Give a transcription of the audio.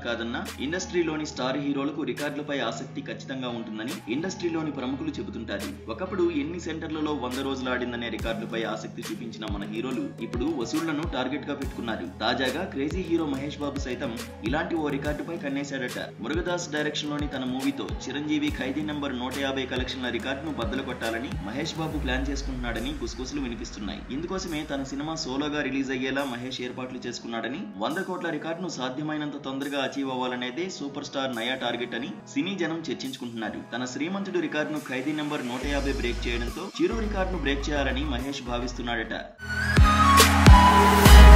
కాదన్నా ఇండస్ట్రీలోని స్టార్ హీరోలకు రికార్డులపై ఆసక్తి ఖచ్చితంగా ఉంటుందని ఇండస్ట్రీలోని ప్రముఖులు చెబుతుంటారు ఒకప్పుడు ఎన్ని సెంటర్లలో వంద రోజులు ఆడిందనే రికార్డులపై ఆసక్తి చూపించిన మన హీరోలు ఇప్పుడు వసూళ్లను టార్గెట్ గా పెట్టుకున్నారు తాజాగా క్రేజీ హీరో మహేష్ బాబు సైతం ఇలాంటి ఓ రికార్డుపై కన్నేశాడట మురుగదాస్ డైరెక్షన్ లోని తన మూవీతో చిరంజీవి ఖైదీ నంబర్ నూట యాభై కలెక్షన్ల రికార్డును బద్దలు కొట్టాలని మహేష్ బాబు ప్లాన్ చేసుకుంటున్నాడని గుసగుసలు వినిపిస్తున్నాయి ఇందుకోసమే తన సినిమా సోలోగా రిలీజ్ అయ్యేలా మహేష్ ఏర్పాట్లు చేసుకున్నాడని వంద కోట్ల రికార్డును సాధ్యమైనంత తొందరగా అచీవ్ అవ్వాలనేదే సూపర్ స్టార్ నయా టార్గెట్ అని సినీ జనం చర్చించుకుంటున్నారు తన శ్రీమంతుడు రికార్డును ఖైదీ నెంబర్ నూట యాభై బ్రేక్ చేయడంతో చిరు రికార్డును బ్రేక్ చేయాలని మహేష్ భావిస్తున్నాడట